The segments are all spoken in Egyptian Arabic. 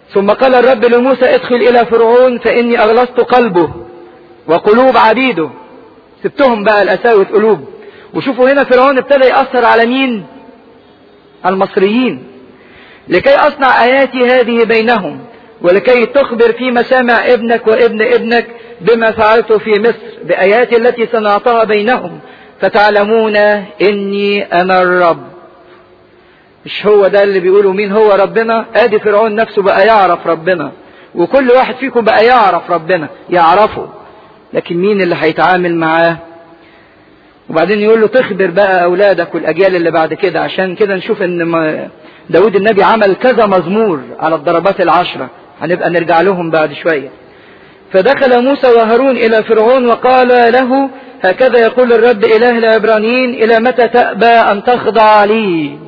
ثم قال الرب لموسى ادخل الى فرعون فاني اغلظت قلبه وقلوب عبيده سبتهم بقى الاساوة قلوب وشوفوا هنا فرعون ابتدى يأثر على مين المصريين لكي اصنع اياتي هذه بينهم ولكي تخبر في مسامع ابنك وابن ابنك بما فعلت في مصر بآياتي التي صنعتها بينهم فتعلمون اني انا الرب مش هو ده اللي بيقولوا مين هو ربنا ادي فرعون نفسه بقى يعرف ربنا وكل واحد فيكم بقى يعرف ربنا يعرفه لكن مين اللي هيتعامل معاه وبعدين يقول له تخبر بقى اولادك والاجيال اللي بعد كده عشان كده نشوف ان داود النبي عمل كذا مزمور على الضربات العشرة هنبقى نرجع لهم بعد شوية فدخل موسى وهارون الى فرعون وقال له هكذا يقول الرب اله العبرانيين الى متى تأبى ان تخضع لي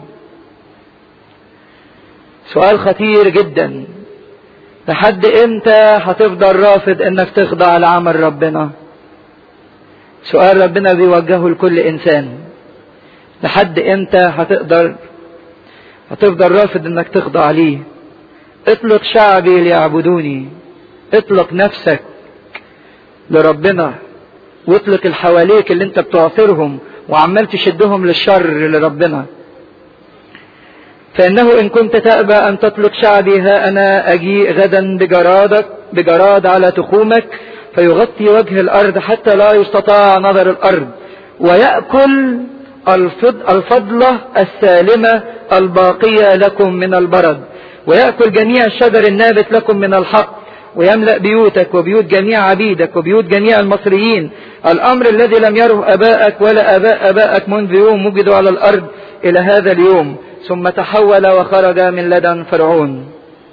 سؤال خطير جدا لحد امتى هتفضل رافض انك تخضع لعمل ربنا سؤال ربنا بيوجهه لكل انسان لحد امتى هتقدر هتفضل رافض انك تخضع ليه اطلق شعبي ليعبدوني اطلق نفسك لربنا واطلق اللي حواليك اللي انت بتعصرهم وعمال تشدهم للشر لربنا فإنه إن كنت تأبى أن تطلق شعبي ها أنا أجيء غدا بجرادك بجراد على تخومك فيغطي وجه الأرض حتى لا يستطاع نظر الأرض ويأكل الفضلة السالمة الباقية لكم من البرد ويأكل جميع الشجر النابت لكم من الحق ويملأ بيوتك وبيوت جميع عبيدك وبيوت جميع المصريين الأمر الذي لم يره أباءك ولا أباء أباءك منذ يوم وجدوا على الأرض إلى هذا اليوم ثم تحول وخرج من لدن فرعون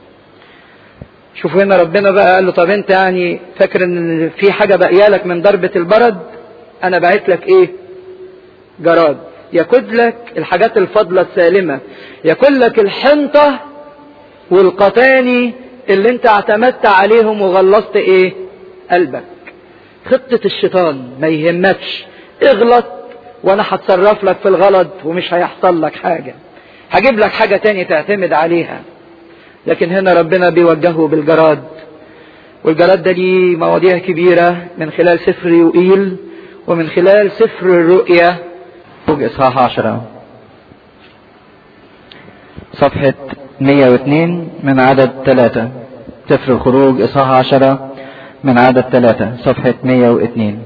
شوفوا هنا ربنا بقى قال له طب انت يعني فاكر ان في حاجة باقيه لك من ضربة البرد انا بعت لك ايه جراد ياكل لك الحاجات الفضلة السالمة ياكل لك الحنطة والقطاني اللي انت اعتمدت عليهم وغلظت ايه قلبك خطة الشيطان ما يهمكش اغلط وانا هتصرف لك في الغلط ومش هيحصل لك حاجة هجيب لك حاجة تاني تعتمد عليها لكن هنا ربنا بيوجهه بالجراد والجراد ده ليه مواضيع كبيرة من خلال سفر يوئيل ومن خلال سفر الرؤيا إصحاح عشرة صفحة 102 من عدد ثلاثة سفر الخروج إصحاح عشرة من عدد ثلاثة صفحة 102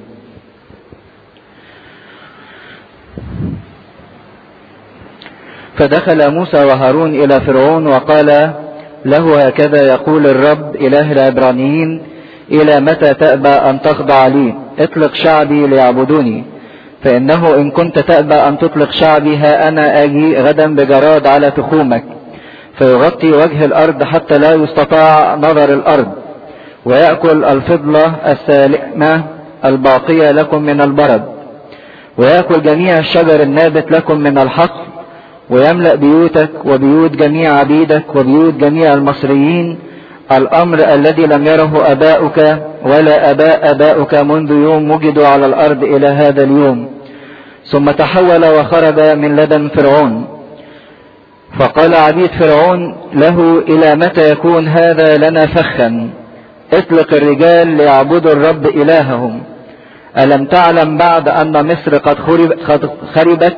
فدخل موسى وهارون إلى فرعون وقال له هكذا يقول الرب إله العبرانيين إلى متى تأبى أن تخضع لي اطلق شعبي ليعبدوني فإنه إن كنت تأبى أن تطلق شعبي ها أنا آجي غدا بجراد على تخومك فيغطي وجه الأرض حتى لا يستطاع نظر الأرض ويأكل الفضلة السالمة الباقية لكم من البرد ويأكل جميع الشجر النابت لكم من الحقل ويملأ بيوتك وبيوت جميع عبيدك وبيوت جميع المصريين الأمر الذي لم يره أباؤك ولا أباء أباؤك منذ يوم وجدوا على الأرض إلى هذا اليوم ثم تحول وخرج من لدن فرعون فقال عبيد فرعون له إلى متى يكون هذا لنا فخا اطلق الرجال ليعبدوا الرب إلههم ألم تعلم بعد أن مصر قد خربت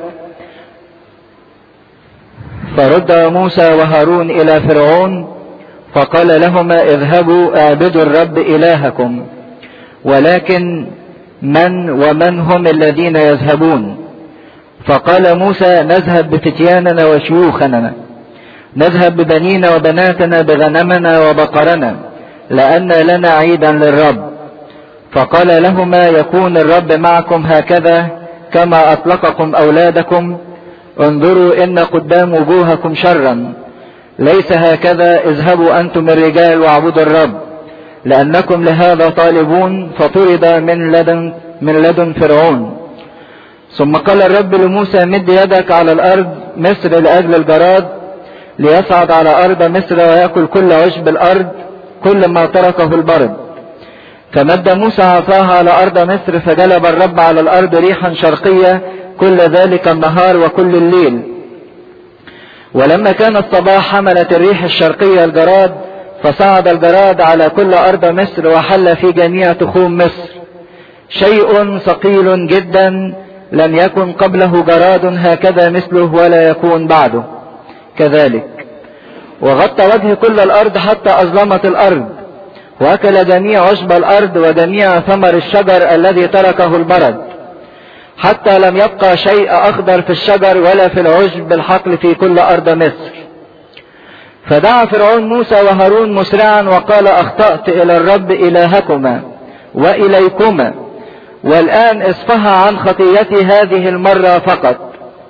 فرد موسى وهارون إلى فرعون فقال لهما اذهبوا اعبدوا الرب إلهكم ولكن من ومن هم الذين يذهبون فقال موسى نذهب بفتياننا وشيوخنا نذهب ببنينا وبناتنا بغنمنا وبقرنا لأن لنا عيدا للرب فقال لهما يكون الرب معكم هكذا كما أطلقكم أولادكم انظروا إن قدام وجوهكم شرا ليس هكذا اذهبوا أنتم الرجال واعبدوا الرب لأنكم لهذا طالبون فطرد من لدن من لدن فرعون ثم قال الرب لموسى مد يدك على الأرض مصر لأجل الجراد ليصعد على أرض مصر ويأكل كل عشب الأرض كل ما تركه البرد فمد موسى عصاها على أرض مصر فجلب الرب على الأرض ريحا شرقية كل ذلك النهار وكل الليل ولما كان الصباح حملت الريح الشرقية الجراد فصعد الجراد على كل أرض مصر وحل في جميع تخوم مصر شيء ثقيل جدا لم يكن قبله جراد هكذا مثله ولا يكون بعده كذلك وغطى وجه كل الأرض حتى أظلمت الأرض وأكل جميع عشب الأرض وجميع ثمر الشجر الذي تركه البرد حتى لم يبقى شيء أخضر في الشجر ولا في العشب بالحقل في كل أرض مصر فدعا فرعون موسى وهارون مسرعا وقال أخطأت إلى الرب إلهكما وإليكما والآن اصفها عن خطيتي هذه المرة فقط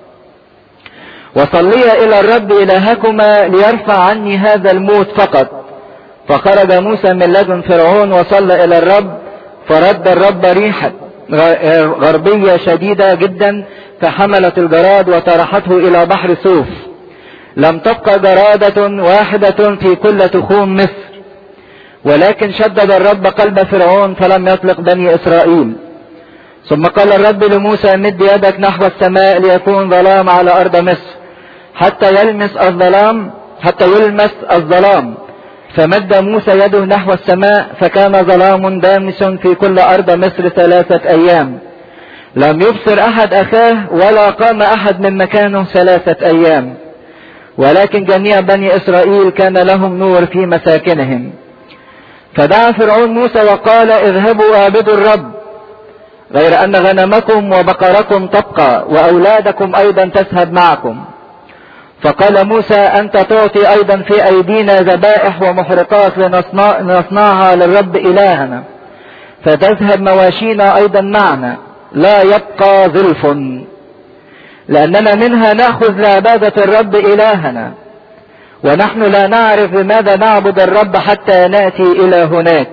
وصلي إلى الرب إلهكما ليرفع عني هذا الموت فقط فخرج موسى من لدن فرعون وصلى إلى الرب فرد الرب ريحا غربية شديدة جدا فحملت الجراد وطرحته إلى بحر سوف لم تبقى جرادة واحدة في كل تخوم مصر ولكن شدد الرب قلب فرعون فلم يطلق بني إسرائيل ثم قال الرب لموسى مد يدك نحو السماء ليكون ظلام على أرض مصر حتى يلمس الظلام حتى يلمس الظلام فمد موسى يده نحو السماء فكان ظلام دامس في كل أرض مصر ثلاثة أيام لم يبصر أحد أخاه ولا قام أحد من مكانه ثلاثة أيام ولكن جميع بني إسرائيل كان لهم نور في مساكنهم فدعا فرعون موسى وقال اذهبوا اعبدوا الرب غير أن غنمكم وبقركم تبقى وأولادكم أيضا تذهب معكم فقال موسى أنت تعطي أيضا في أيدينا ذبائح ومحرقات لنصنع لنصنعها للرب إلهنا فتذهب مواشينا أيضا معنا لا يبقى ظلف لأننا منها نأخذ لعبادة الرب إلهنا ونحن لا نعرف بماذا نعبد الرب حتى نأتي إلى هناك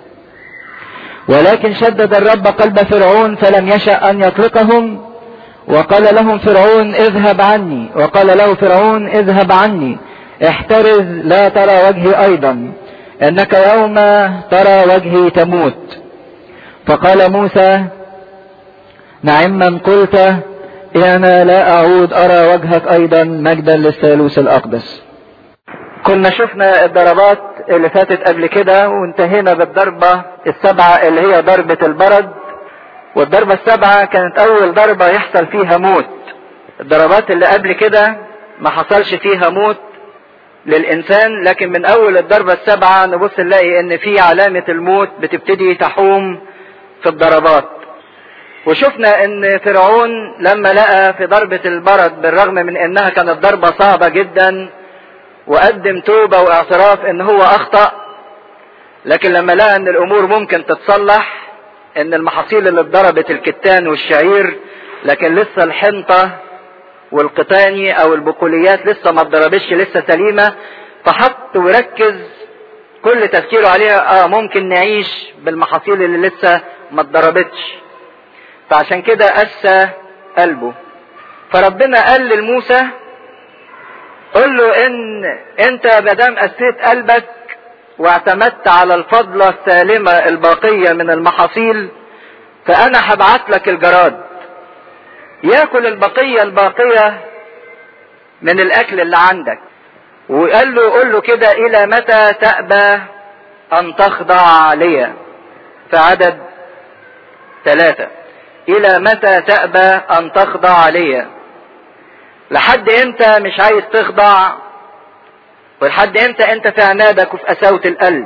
ولكن شدد الرب قلب فرعون فلم يشأ أن يطلقهم وقال لهم فرعون اذهب عني وقال له فرعون اذهب عني احترز لا ترى وجهي ايضا انك يوم ترى وجهي تموت فقال موسى نعم من قلت انا لا اعود ارى وجهك ايضا مجدا للثالوث الاقدس كنا شفنا الضربات اللي فاتت قبل كده وانتهينا بالضربة السبعة اللي هي ضربة البرد والضربة السبعة كانت أول ضربة يحصل فيها موت الضربات اللي قبل كده ما حصلش فيها موت للإنسان لكن من أول الضربة السبعة نبص نلاقي إن في علامة الموت بتبتدي تحوم في الضربات وشفنا إن فرعون لما لقى في ضربة البرد بالرغم من إنها كانت ضربة صعبة جدا وقدم توبة واعتراف إن هو أخطأ لكن لما لقى إن الأمور ممكن تتصلح ان المحاصيل اللي اتضربت الكتان والشعير لكن لسه الحنطة والقطاني او البقوليات لسه ما اتضربتش لسه سليمة فحط وركز كل تفكيره عليها اه ممكن نعيش بالمحاصيل اللي لسه ما اتضربتش فعشان كده قسى قلبه فربنا قال لموسى قل له ان انت مادام قسيت قلبك واعتمدت على الفضلة السالمة الباقية من المحاصيل فأنا هبعت لك الجراد ياكل البقية الباقية من الأكل اللي عندك وقال له قل له كده إلى متى تأبى أن تخضع لي في عدد ثلاثة إلى متى تأبى أن تخضع لي لحد إمتى مش عايز تخضع ولحد امتى انت في عنادك وفي قساوة القلب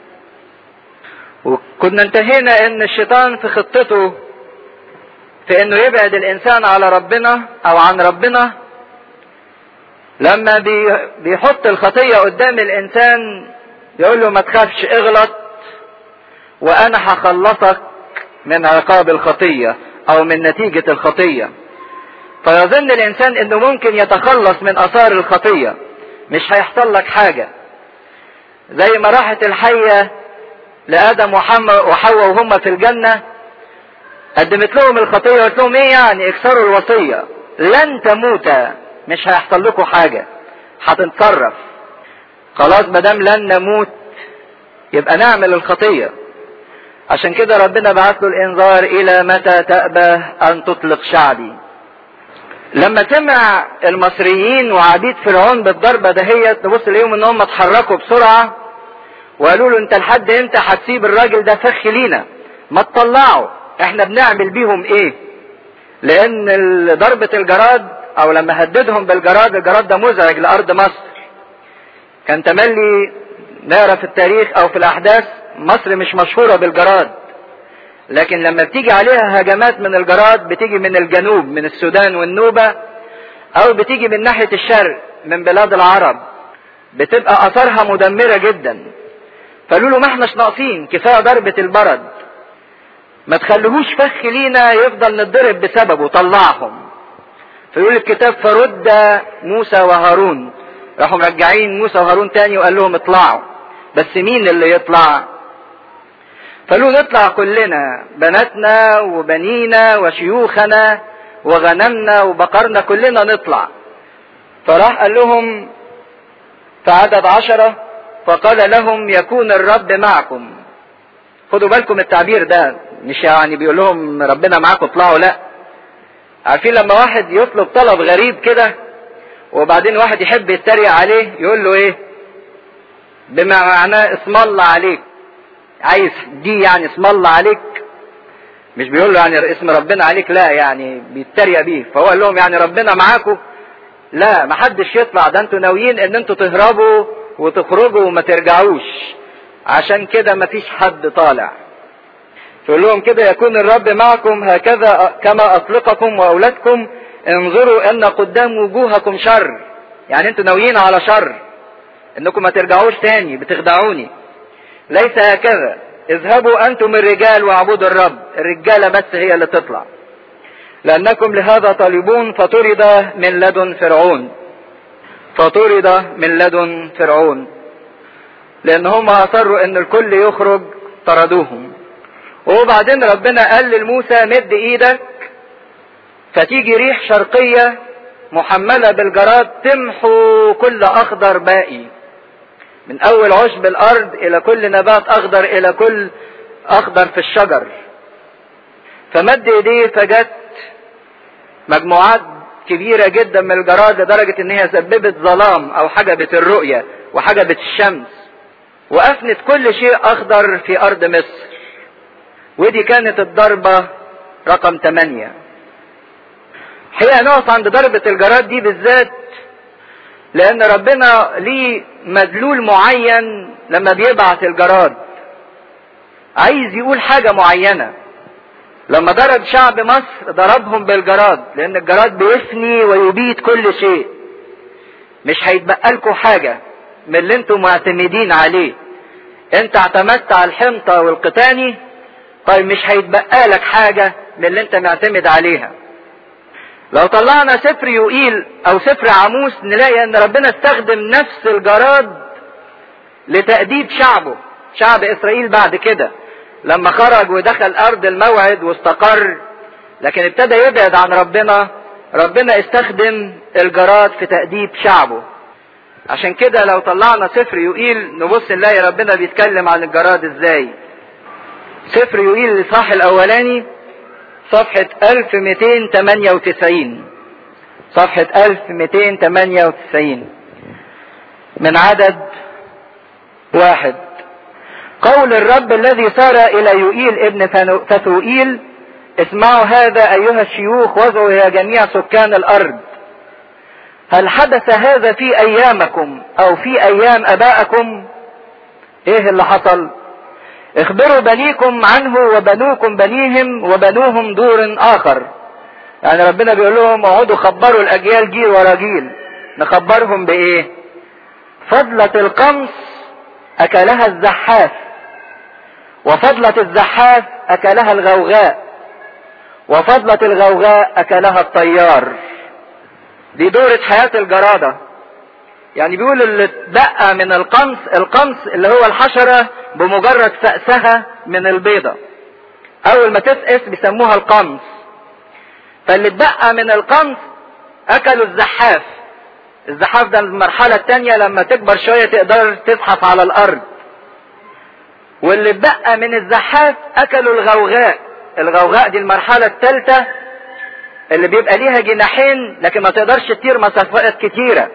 وكنا انتهينا ان الشيطان في خطته في انه يبعد الانسان على ربنا او عن ربنا لما بيحط الخطية قدام الانسان يقول له ما تخافش اغلط وانا هخلصك من عقاب الخطية او من نتيجة الخطية فيظن الانسان انه ممكن يتخلص من اثار الخطيه مش هيحصل لك حاجة زي ما راحت الحية لآدم وحواء وهم في الجنة قدمت لهم الخطية وقالت لهم ايه يعني اكسروا الوصية لن تموتا مش هيحصل لكم حاجة هتتصرف خلاص مادام لن نموت يبقى نعمل الخطية عشان كده ربنا بعت له الانذار الى متى تأبى ان تطلق شعبي لما سمع المصريين وعبيد فرعون بالضربة دهيت نبص ليهم ان هم اتحركوا بسرعة وقالوا له انت لحد امتى هتسيب الراجل ده فخ لينا ما تطلعه احنا بنعمل بيهم ايه لان ضربة الجراد او لما هددهم بالجراد الجراد ده مزعج لارض مصر كان تملي نقرا في التاريخ او في الاحداث مصر مش مشهورة بالجراد لكن لما بتيجي عليها هجمات من الجراد بتيجي من الجنوب من السودان والنوبة او بتيجي من ناحية الشرق من بلاد العرب بتبقى اثارها مدمرة جدا فقالوا له ما احناش ناقصين كفاية ضربة البرد ما تخليهوش فخ لينا يفضل نتضرب بسببه طلعهم فيقول الكتاب فرد موسى وهارون راحوا مرجعين موسى وهارون تاني وقال لهم اطلعوا بس مين اللي يطلع فقالوا نطلع كلنا بناتنا وبنينا وشيوخنا وغنمنا وبقرنا كلنا نطلع فراح قال لهم في عدد عشرة فقال لهم يكون الرب معكم خدوا بالكم التعبير ده مش يعني بيقول لهم ربنا معاكم اطلعوا لا عارفين لما واحد يطلب طلب غريب كده وبعدين واحد يحب يتريق عليه يقول له ايه بما معناه اسم الله عليك عايز دي يعني اسم الله عليك مش بيقول له يعني اسم ربنا عليك لا يعني بيتريق بيه فهو قال لهم يعني ربنا معاكم لا محدش يطلع ده انتوا ناويين ان انتوا تهربوا وتخرجوا وما ترجعوش عشان كده مفيش حد طالع يقول لهم كده يكون الرب معكم هكذا كما اطلقكم واولادكم انظروا ان قدام وجوهكم شر يعني انتوا ناويين على شر انكم ما ترجعوش تاني بتخدعوني ليس هكذا اذهبوا انتم الرجال واعبدوا الرب الرجالة بس هي اللي تطلع لانكم لهذا طالبون فطرد من لدن فرعون فطرد من لدن فرعون لان هم اصروا ان الكل يخرج طردوهم وبعدين ربنا قال لموسى مد ايدك فتيجي ريح شرقية محملة بالجراد تمحو كل اخضر باقي من اول عشب الارض الى كل نبات اخضر الى كل اخضر في الشجر فمد ايديه فجت مجموعات كبيرة جدا من الجراد لدرجة ان هي سببت ظلام او حجبت الرؤية وحجبت الشمس وافنت كل شيء اخضر في ارض مصر ودي كانت الضربة رقم 8 حقيقة نقف عند ضربة الجراد دي بالذات لان ربنا ليه مدلول معين لما بيبعت الجراد عايز يقول حاجة معينة لما ضرب شعب مصر ضربهم بالجراد لان الجراد بيفني ويبيد كل شيء مش هيتبقى لكم حاجة من اللي انتم معتمدين عليه انت اعتمدت على الحنطة والقتاني طيب مش هيتبقى لك حاجة من اللي انت معتمد عليها لو طلعنا سفر يوئيل او سفر عاموس نلاقي ان ربنا استخدم نفس الجراد لتأديب شعبه شعب اسرائيل بعد كده لما خرج ودخل ارض الموعد واستقر لكن ابتدى يبعد عن ربنا ربنا استخدم الجراد في تأديب شعبه عشان كده لو طلعنا سفر يوئيل نبص نلاقي ربنا بيتكلم عن الجراد ازاي سفر يوئيل الاصحاح الاولاني صفحة 1298 صفحة 1298 من عدد واحد قول الرب الذي سار الى يوئيل ابن فتوئيل اسمعوا هذا ايها الشيوخ وضعوا يا جميع سكان الارض هل حدث هذا في ايامكم او في ايام ابائكم ايه اللي حصل اخبروا بنيكم عنه وبنوكم بنيهم وبنوهم دور اخر يعني ربنا بيقول لهم اقعدوا خبروا الاجيال جيل ورا جيل نخبرهم بايه فضلة القمص اكلها الزحاف وفضلة الزحاف اكلها الغوغاء وفضلة الغوغاء اكلها الطيار دي دورة حياة الجرادة يعني بيقول اللي اتبقى من القمص القمص اللي هو الحشرة بمجرد فأسها من البيضة اول ما تفقس بيسموها القمص فاللي اتبقى من القمص اكلوا الزحاف الزحاف ده المرحلة التانية لما تكبر شوية تقدر تزحف على الارض واللي اتبقى من الزحاف اكلوا الغوغاء الغوغاء دي المرحلة الثالثة اللي بيبقى ليها جناحين لكن ما تقدرش تطير مسافات كتيرة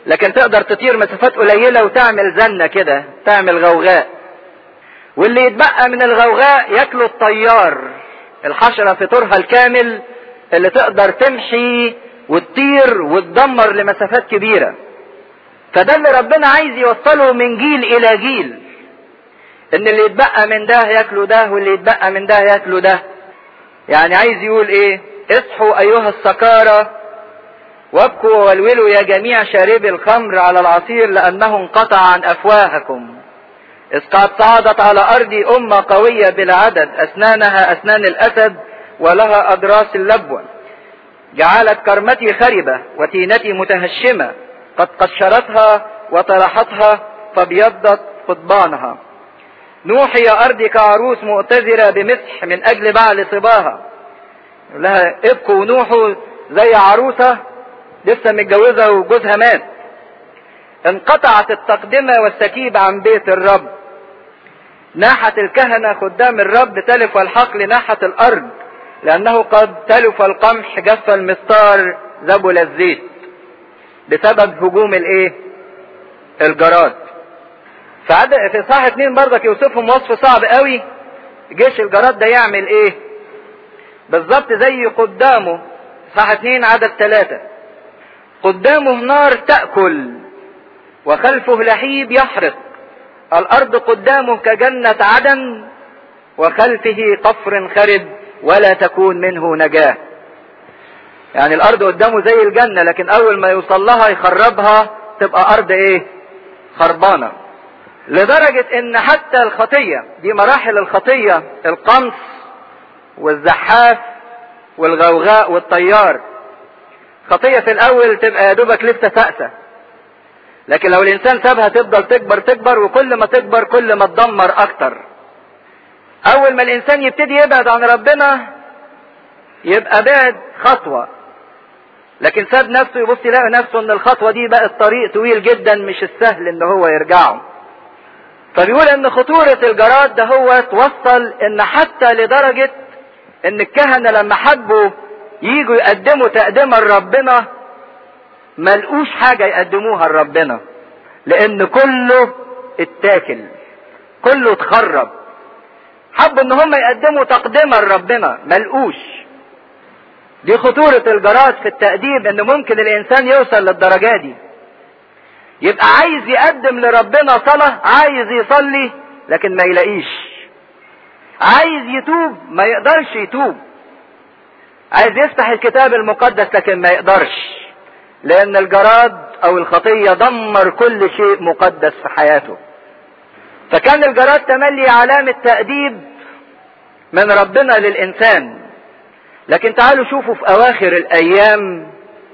لكن تقدر تطير مسافات قليلة وتعمل زنة كده تعمل غوغاء واللي يتبقى من الغوغاء ياكله الطيار الحشرة في طورها الكامل اللي تقدر تمشي وتطير وتدمر لمسافات كبيرة فده اللي ربنا عايز يوصله من جيل الى جيل ان اللي يتبقى من ده ياكله ده واللي يتبقى من ده ياكله ده يعني عايز يقول ايه اصحوا ايها السكارى وابكوا وولولوا يا جميع شاربي الخمر على العصير لانه انقطع عن افواهكم اذ قد صعدت على ارضي امة قوية بلا عدد اسنانها اسنان الاسد ولها اضراس اللبوة جعلت كرمتي خربة وتينتي متهشمة قد قشرتها وطرحتها فابيضت قضبانها نوحي يا أرضي كعروس مؤتذرة بمسح من أجل بعل صباها لها ابكوا نوحوا زي عروسة لسه متجوزة وجوزها مات انقطعت التقدمة والسكيب عن بيت الرب ناحت الكهنة خدام الرب تلف الحقل ناحة الأرض لأنه قد تلف القمح جف المستار ذبل الزيت بسبب هجوم الايه الجراد فعد في صح اتنين برضك يوصفهم وصف صعب قوي جيش الجراد ده يعمل ايه بالظبط زي قدامه صح اتنين عدد ثلاثة قدامه نار تأكل وخلفه لهيب يحرق الأرض قدامه كجنة عدن وخلفه قفر خرب ولا تكون منه نجاة يعني الأرض قدامه زي الجنة لكن أول ما يوصل لها يخربها تبقى أرض إيه خربانة لدرجة ان حتى الخطية دي مراحل الخطية القمص والزحاف والغوغاء والطيار خطية في الاول تبقى يا دوبك لسه سأسة لكن لو الانسان سابها تفضل تكبر تكبر وكل ما تكبر كل ما تدمر اكتر اول ما الانسان يبتدي يبعد عن ربنا يبقى بعد خطوة لكن ساب نفسه يبص يلاقي نفسه ان الخطوة دي بقت طريق طويل جدا مش السهل ان هو يرجعه فبيقول ان خطورة الجراد ده هو توصل ان حتى لدرجة ان الكهنة لما حبوا يجوا يقدموا تقدمة لربنا ملقوش حاجة يقدموها لربنا لان كله اتاكل كله اتخرب حبوا ان هم يقدموا تقدمة لربنا ملقوش دي خطورة الجراد في التقديم ان ممكن الانسان يوصل للدرجة دي يبقى عايز يقدم لربنا صلاة عايز يصلي لكن ما يلاقيش عايز يتوب ما يقدرش يتوب عايز يفتح الكتاب المقدس لكن ما يقدرش لان الجراد او الخطية دمر كل شيء مقدس في حياته فكان الجراد تملي علامة تأديب من ربنا للإنسان لكن تعالوا شوفوا في أواخر الأيام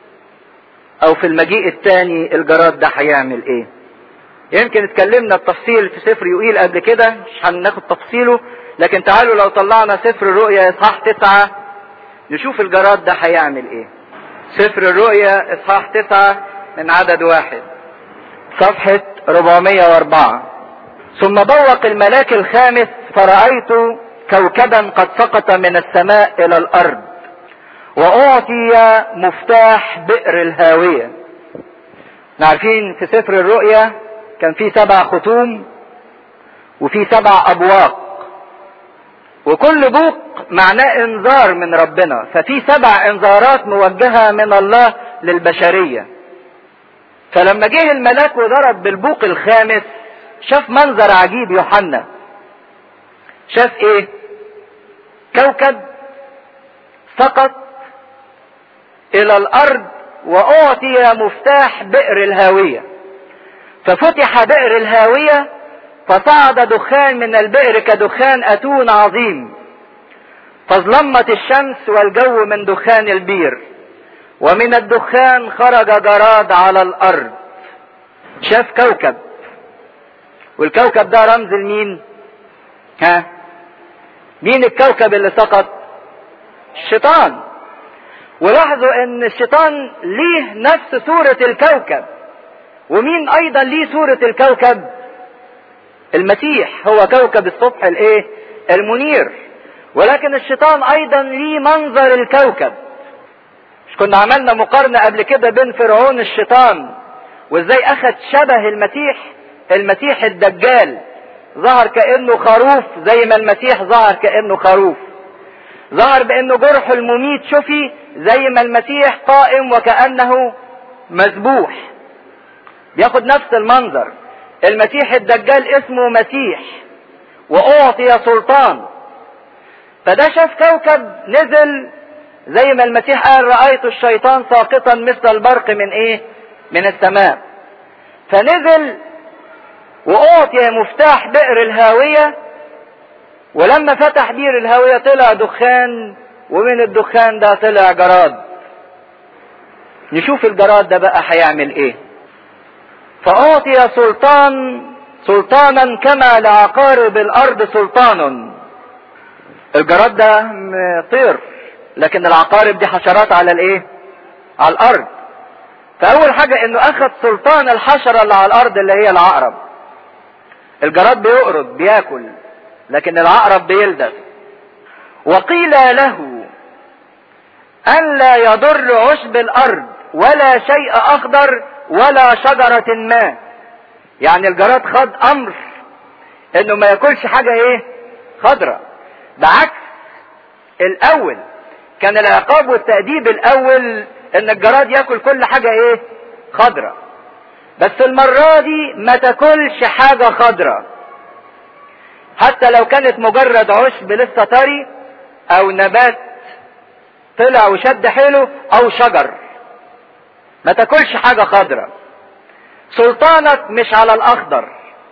او في المجيء الثاني الجراد ده هيعمل ايه يمكن اتكلمنا بتفصيل في سفر يقيل قبل كده مش هناخد تفصيله لكن تعالوا لو طلعنا سفر الرؤيا اصحاح تسعة نشوف الجراد ده هيعمل ايه سفر الرؤيا اصحاح تسعة من عدد واحد صفحة 404 ثم بوق الملاك الخامس فرأيت كوكبا قد سقط من السماء الى الارض واعطي مفتاح بئر الهاوية عارفين في سفر الرؤيا كان في سبع ختوم وفي سبع ابواق وكل بوق معناه انذار من ربنا ففي سبع انذارات موجهة من الله للبشرية فلما جه الملاك وضرب بالبوق الخامس شاف منظر عجيب يوحنا شاف ايه كوكب سقط الى الارض واعطي مفتاح بئر الهاوية ففتح بئر الهاوية فصعد دخان من البئر كدخان اتون عظيم فاظلمت الشمس والجو من دخان البير ومن الدخان خرج جراد على الارض شاف كوكب والكوكب ده رمز لمين ها مين الكوكب اللي سقط الشيطان ولاحظوا ان الشيطان ليه نفس صورة الكوكب ومين ايضا ليه صورة الكوكب المسيح هو كوكب الصبح الايه المنير ولكن الشيطان ايضا ليه منظر الكوكب مش كنا عملنا مقارنة قبل كده بين فرعون الشيطان وازاي اخد شبه المسيح المسيح الدجال ظهر كانه خروف زي ما المسيح ظهر كانه خروف ظهر بانه جرح المميت شفي زي ما المسيح قائم وكانه مذبوح بياخد نفس المنظر المسيح الدجال اسمه مسيح واعطي سلطان فده شاف كوكب نزل زي ما المسيح قال رأيت الشيطان ساقطا مثل البرق من ايه من السماء فنزل واعطي مفتاح بئر الهاوية ولما فتح بئر الهاوية طلع دخان ومن الدخان ده طلع جراد نشوف الجراد ده بقى هيعمل ايه فأعطي سلطان سلطانا كما لعقارب الأرض سلطان الجراد ده طير لكن العقارب دي حشرات على الايه على الأرض فأول حاجة إنه أخذ سلطان الحشرة اللي على الأرض اللي هي العقرب الجراد بيقرض بياكل لكن العقرب بيلدغ وقيل له أن لا يضر عشب الأرض ولا شيء أخضر ولا شجرة ما يعني الجراد خد أمر إنه ما ياكلش حاجة إيه خضرة بعكس الأول كان العقاب والتأديب الأول إن الجراد ياكل كل حاجة إيه خضرة بس المرة دي ما تاكلش حاجة خضرة حتى لو كانت مجرد عشب لسه طري او نبات طلع وشد حيله او شجر ما تاكلش حاجة خضرة سلطانك مش على الاخضر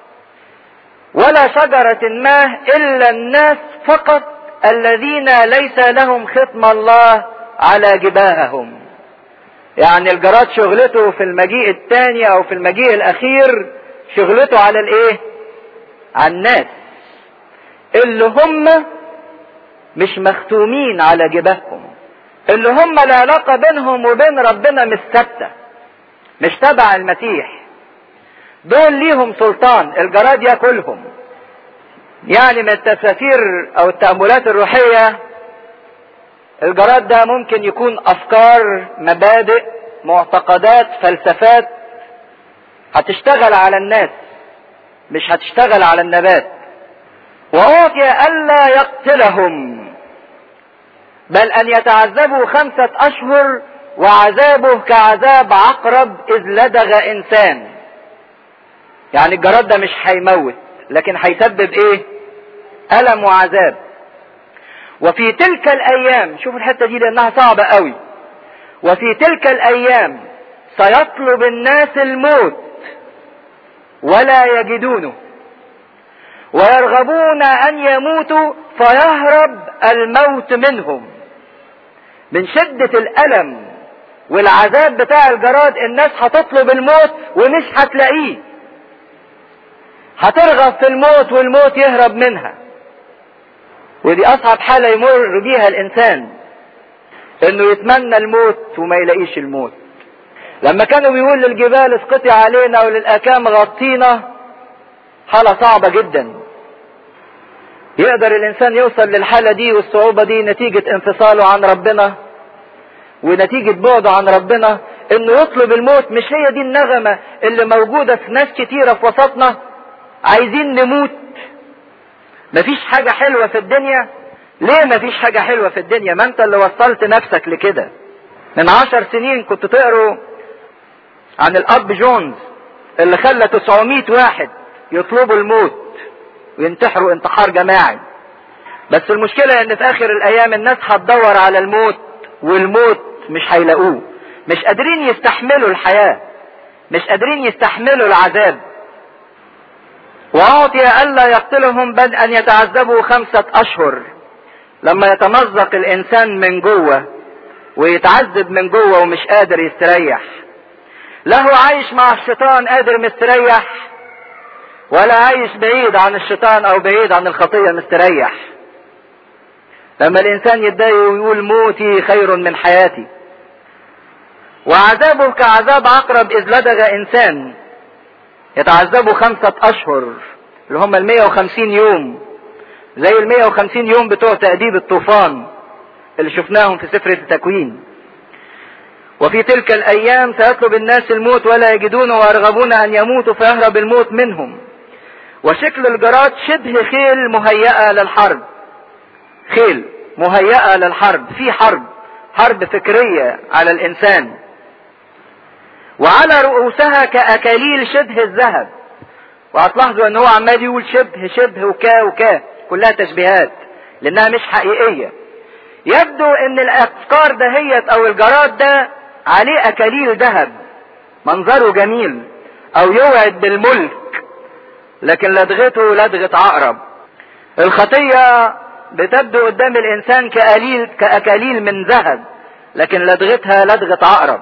ولا شجرة ما الا الناس فقط الذين ليس لهم ختم الله على جباههم يعني الجراد شغلته في المجيء الثاني او في المجيء الاخير شغلته على الايه على الناس اللي هم مش مختومين على جباههم اللي هم العلاقة بينهم وبين ربنا مش ثابتة مش تبع المسيح دول ليهم سلطان الجراد ياكلهم يعني من التفاسير او التأملات الروحية الجراد ده ممكن يكون افكار مبادئ معتقدات فلسفات هتشتغل على الناس مش هتشتغل على النبات وأعطي ألا يقتلهم بل أن يتعذبوا خمسة أشهر وعذابه كعذاب عقرب إذ لدغ إنسان يعني الجراد ده مش هيموت لكن هيسبب إيه ألم وعذاب وفي تلك الأيام شوف الحتة دي لأنها صعبة قوي وفي تلك الأيام سيطلب الناس الموت ولا يجدونه ويرغبون ان يموتوا فيهرب الموت منهم من شدة الألم والعذاب بتاع الجراد الناس هتطلب الموت ومش هتلاقيه هترغب في الموت والموت يهرب منها ودي أصعب حالة يمر بيها الإنسان إنه يتمنى الموت وما يلاقيش الموت لما كانوا بيقول للجبال اسقطي علينا وللأكام غطينا حالة صعبة جدا يقدر الإنسان يوصل للحالة دي والصعوبة دي نتيجة انفصاله عن ربنا ونتيجة بعده عن ربنا انه يطلب الموت مش هي دي النغمة اللي موجودة في ناس كتيرة في وسطنا عايزين نموت مفيش حاجة حلوة في الدنيا ليه مفيش حاجة حلوة في الدنيا ما انت اللي وصلت نفسك لكده من عشر سنين كنت تقروا عن الاب جونز اللي خلى 900 واحد يطلبوا الموت وينتحروا انتحار جماعي بس المشكلة ان في اخر الايام الناس هتدور على الموت والموت مش هيلاقوه مش قادرين يستحملوا الحياة مش قادرين يستحملوا العذاب وأعطي ألا يقتلهم بل أن يتعذبوا خمسة أشهر لما يتمزق الإنسان من جوه ويتعذب من جوه ومش قادر يستريح له عايش مع الشيطان قادر مستريح ولا عايش بعيد عن الشيطان او بعيد عن الخطية مستريح لما الانسان يتضايق ويقول موتي خير من حياتي وعذابه كعذاب عقرب اذ لدغ انسان يتعذبوا خمسة اشهر اللي هم ال 150 يوم زي ال 150 يوم بتوع تأديب الطوفان اللي شفناهم في سفر التكوين وفي تلك الايام سيطلب الناس الموت ولا يجدون ويرغبون ان يموتوا فيهرب الموت منهم وشكل الجراد شبه خيل مهيئة للحرب خيل مهيئة للحرب في حرب حرب فكرية على الانسان وعلى رؤوسها كأكاليل شبه الذهب وهتلاحظوا ان هو عمال يقول شبه شبه وكا وكا كلها تشبيهات لانها مش حقيقية يبدو ان الافكار دهيت او الجراد ده عليه اكاليل ذهب منظره جميل او يوعد بالملك لكن لدغته لدغة عقرب الخطية بتبدو قدام الانسان كأليل كأكاليل من ذهب لكن لدغتها لدغة عقرب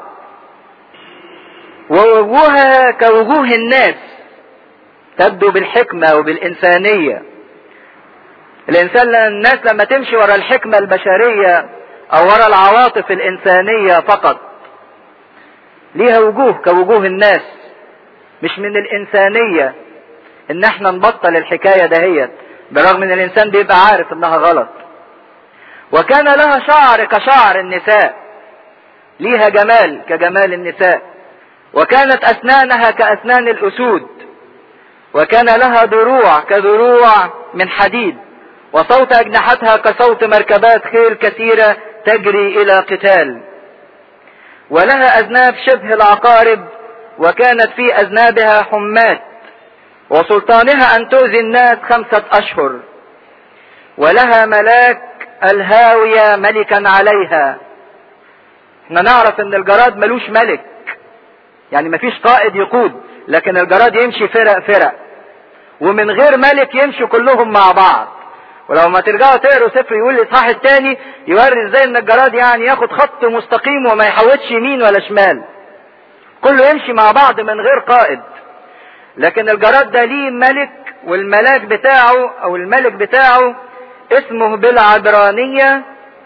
ووجوهها كوجوه الناس تبدو بالحكمة وبالإنسانية الإنسان الناس لما تمشي ورا الحكمة البشرية أو ورا العواطف الإنسانية فقط ليها وجوه كوجوه الناس مش من الإنسانية إن احنا نبطل الحكاية دهيت برغم إن الإنسان بيبقى عارف إنها غلط وكان لها شعر كشعر النساء ليها جمال كجمال النساء وكانت أسنانها كأسنان الأسود وكان لها دروع كدروع من حديد وصوت أجنحتها كصوت مركبات خيل كثيرة تجري إلى قتال ولها أذناب شبه العقارب وكانت في أذنابها حمات وسلطانها أن تؤذي الناس خمسة أشهر ولها ملاك الهاوية ملكا عليها احنا نعرف ان الجراد ملوش ملك يعني مفيش قائد يقود لكن الجراد يمشي فرق فرق ومن غير ملك يمشوا كلهم مع بعض ولو ما ترجعوا تقروا سفر يقول الاصحاح الثاني يوري ازاي ان الجراد يعني ياخد خط مستقيم وما يحوتش يمين ولا شمال كله يمشي مع بعض من غير قائد لكن الجراد ده ليه ملك والملاك بتاعه او الملك بتاعه اسمه بالعبرانية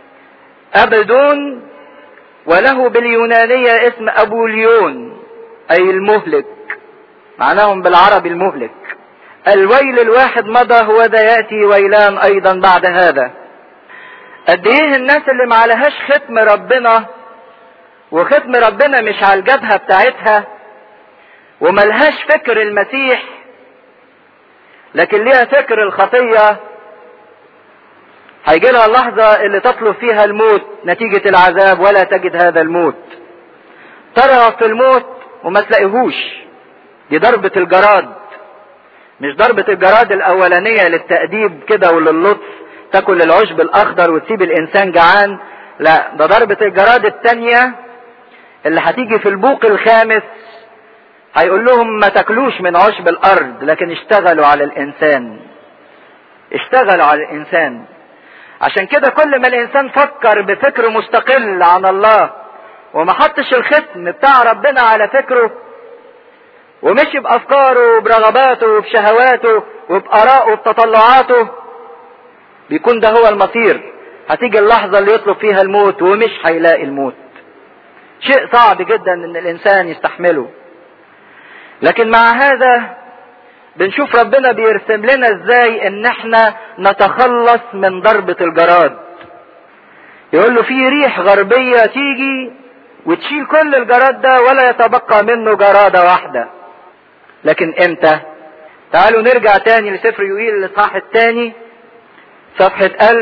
ابدون وله باليونانية اسم ابوليون اي المهلك معناهم بالعربي المهلك الويل الواحد مضى هو ذا يأتي ويلان ايضا بعد هذا قد ايه الناس اللي معلهاش ختم ربنا وختم ربنا مش على الجبهة بتاعتها وملهاش فكر المسيح لكن ليها فكر الخطية هيجي لها اللحظة اللي تطلب فيها الموت نتيجة العذاب ولا تجد هذا الموت ترى في الموت وما تلاقيهوش دي ضربة الجراد مش ضربة الجراد الأولانية للتأديب كده وللطف تاكل العشب الأخضر وتسيب الإنسان جعان لا ده ضربة الجراد التانية اللي هتيجي في البوق الخامس هيقول لهم ما تاكلوش من عشب الأرض لكن اشتغلوا على الإنسان اشتغلوا على الإنسان عشان كده كل ما الإنسان فكر بفكر مستقل عن الله وما حطش الختم بتاع ربنا على فكره ومشي بافكاره وبرغباته وبشهواته وبارائه وبتطلعاته بيكون ده هو المصير هتيجي اللحظة اللي يطلب فيها الموت ومش هيلاقي الموت شيء صعب جدا ان الانسان يستحمله لكن مع هذا بنشوف ربنا بيرسم لنا ازاي ان احنا نتخلص من ضربة الجراد يقول له في ريح غربية تيجي وتشيل كل الجراد ده ولا يتبقى منه جرادة واحدة لكن امتى تعالوا نرجع تاني لسفر يوئيل الاصحاح الثاني صفحة ألف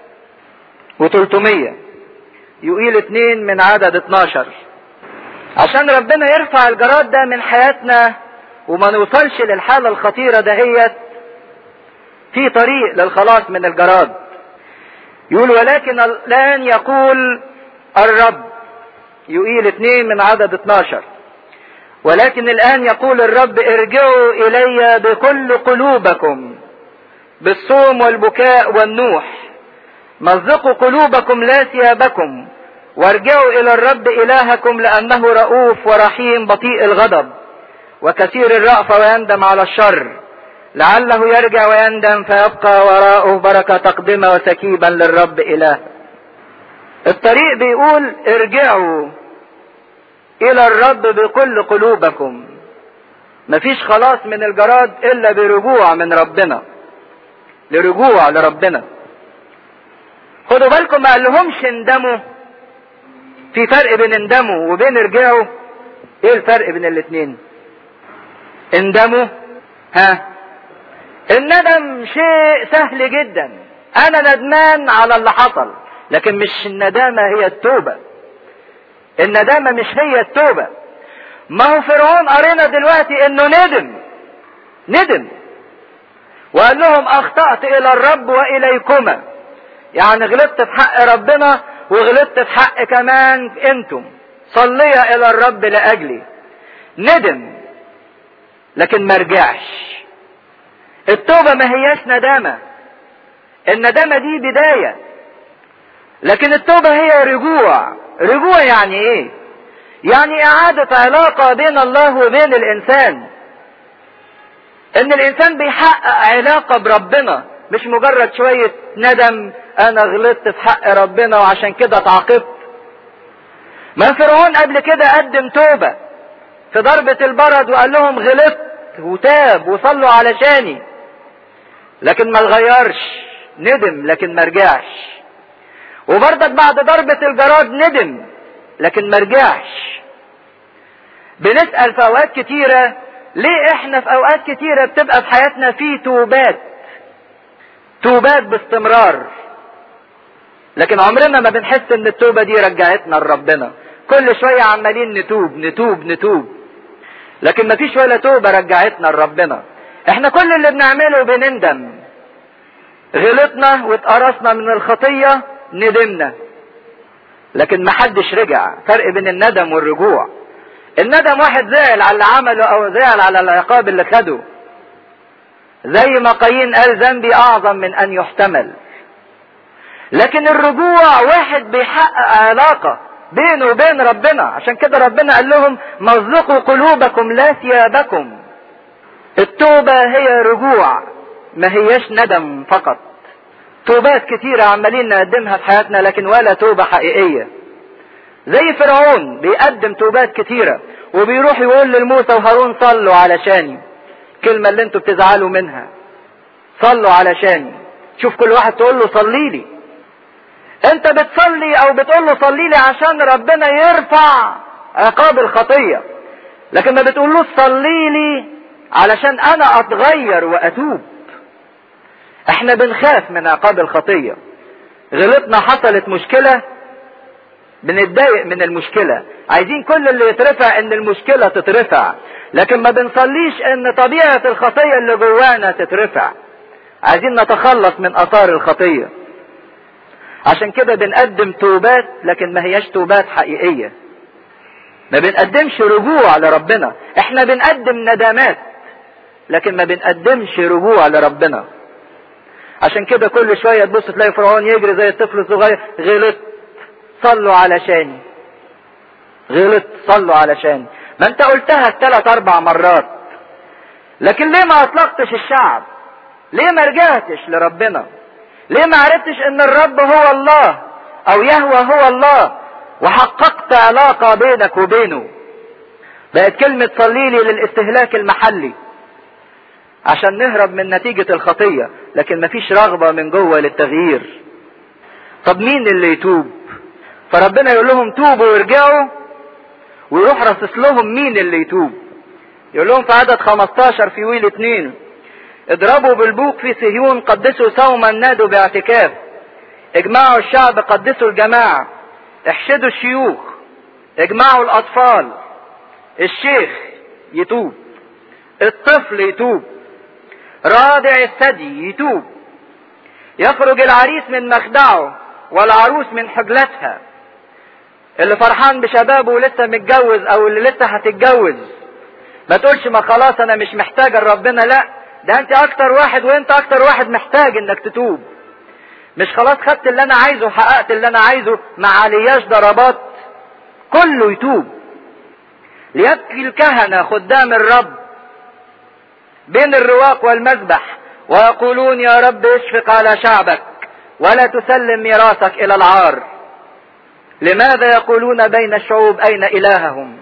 وتلتمية يوئيل اتنين من عدد اتناشر عشان ربنا يرفع الجراد ده من حياتنا وما نوصلش للحالة الخطيرة دهيت في طريق للخلاص من الجراد يقول ولكن الآن يقول الرب يقيل اتنين من عدد 12 ولكن الآن يقول الرب ارجعوا إلي بكل قلوبكم بالصوم والبكاء والنوح مزقوا قلوبكم لا ثيابكم وارجعوا إلى الرب إلهكم لأنه رؤوف ورحيم بطيء الغضب وكثير الرأفة ويندم على الشر لعله يرجع ويندم فيبقى وراءه بركة تقدمة وسكيبا للرب إله الطريق بيقول ارجعوا الى الرب بكل قلوبكم مفيش خلاص من الجراد الا برجوع من ربنا لرجوع لربنا خدوا بالكم ما قالهمش اندموا في فرق بين اندموا وبين رجعوا ايه الفرق بين الاتنين اندموا ها الندم شيء سهل جدا انا ندمان على اللي حصل لكن مش الندامة هي التوبة الندامة مش هي التوبة ما هو فرعون قرينا دلوقتي انه ندم ندم وقال لهم اخطأت الى الرب واليكما يعني غلطت في حق ربنا وغلطت في حق كمان انتم صلي الى الرب لاجلي ندم لكن ما رجعش التوبة ما هياش ندامة الندامة دي بداية لكن التوبة هي رجوع رجوع يعني ايه يعني اعادة علاقة بين الله وبين الانسان ان الانسان بيحقق علاقة بربنا مش مجرد شوية ندم انا غلطت في حق ربنا وعشان كده اتعاقبت ما فرعون قبل كده قدم توبة في ضربة البرد وقال لهم غلطت وتاب وصلوا علشاني لكن ما اتغيرش ندم لكن ما رجعش وبرضك بعد ضربة الجراد ندم لكن ما رجعش بنسأل في اوقات كتيرة ليه احنا في اوقات كتيرة بتبقى في حياتنا في توبات توبات باستمرار لكن عمرنا ما بنحس ان التوبة دي رجعتنا لربنا كل شوية عمالين نتوب نتوب نتوب لكن ما فيش ولا توبة رجعتنا لربنا احنا كل اللي بنعمله بنندم غلطنا واتقرصنا من الخطية ندمنا لكن ما حدش رجع فرق بين الندم والرجوع الندم واحد زعل على اللي عمله او زعل على العقاب اللي خده زي ما قايين قال ذنبي اعظم من ان يحتمل لكن الرجوع واحد بيحقق علاقة بينه وبين ربنا عشان كده ربنا قال لهم مزقوا قلوبكم لا ثيابكم التوبة هي رجوع ما هيش ندم فقط توبات كتيرة عمالين نقدمها في حياتنا لكن ولا توبة حقيقية زي فرعون بيقدم توبات كتيرة وبيروح يقول للموسى وهارون صلوا علشاني الكلمة اللي انتوا بتزعلوا منها صلوا علشاني شوف كل واحد تقول له صلي لي انت بتصلي او بتقول له صلي لي عشان ربنا يرفع عقاب الخطية لكن ما بتقولوش صلي لي علشان انا اتغير واتوب احنا بنخاف من عقاب الخطية غلطنا حصلت مشكلة بنتضايق من المشكلة عايزين كل اللي يترفع ان المشكلة تترفع لكن ما بنصليش ان طبيعة الخطية اللي جوانا تترفع عايزين نتخلص من اثار الخطية عشان كده بنقدم توبات لكن ما هياش توبات حقيقية ما بنقدمش رجوع لربنا احنا بنقدم ندامات لكن ما بنقدمش رجوع لربنا عشان كده كل شوية تبص تلاقي فرعون يجري زي الطفل الصغير غلط صلوا علشاني غلط صلوا علشاني ما انت قلتها ثلاث اربع مرات لكن ليه ما اطلقتش الشعب ليه ما رجعتش لربنا ليه ما عرفتش ان الرب هو الله او يهوى هو الله وحققت علاقة بينك وبينه بقت كلمة صلي لي للاستهلاك المحلي عشان نهرب من نتيجة الخطية لكن مفيش رغبة من جوه للتغيير طب مين اللي يتوب فربنا يقول لهم توبوا وارجعوا ويروح رصص لهم مين اللي يتوب يقول لهم في عدد 15 في ويل 2 اضربوا بالبوق في صهيون قدسوا صوما نادوا باعتكاف اجمعوا الشعب قدسوا الجماعة احشدوا الشيوخ اجمعوا الاطفال الشيخ يتوب الطفل يتوب رادع الثدي يتوب يخرج العريس من مخدعه والعروس من حجلتها اللي فرحان بشبابه ولسه متجوز او اللي لسه هتتجوز ما تقولش ما خلاص انا مش محتاج ربنا لا ده انت اكتر واحد وانت اكتر واحد محتاج انك تتوب مش خلاص خدت اللي انا عايزه وحققت اللي انا عايزه ما علياش ضربات كله يتوب ليبكي الكهنة خدام الرب بين الرواق والمذبح ويقولون يا رب اشفق على شعبك ولا تسلم ميراثك الى العار لماذا يقولون بين الشعوب اين الههم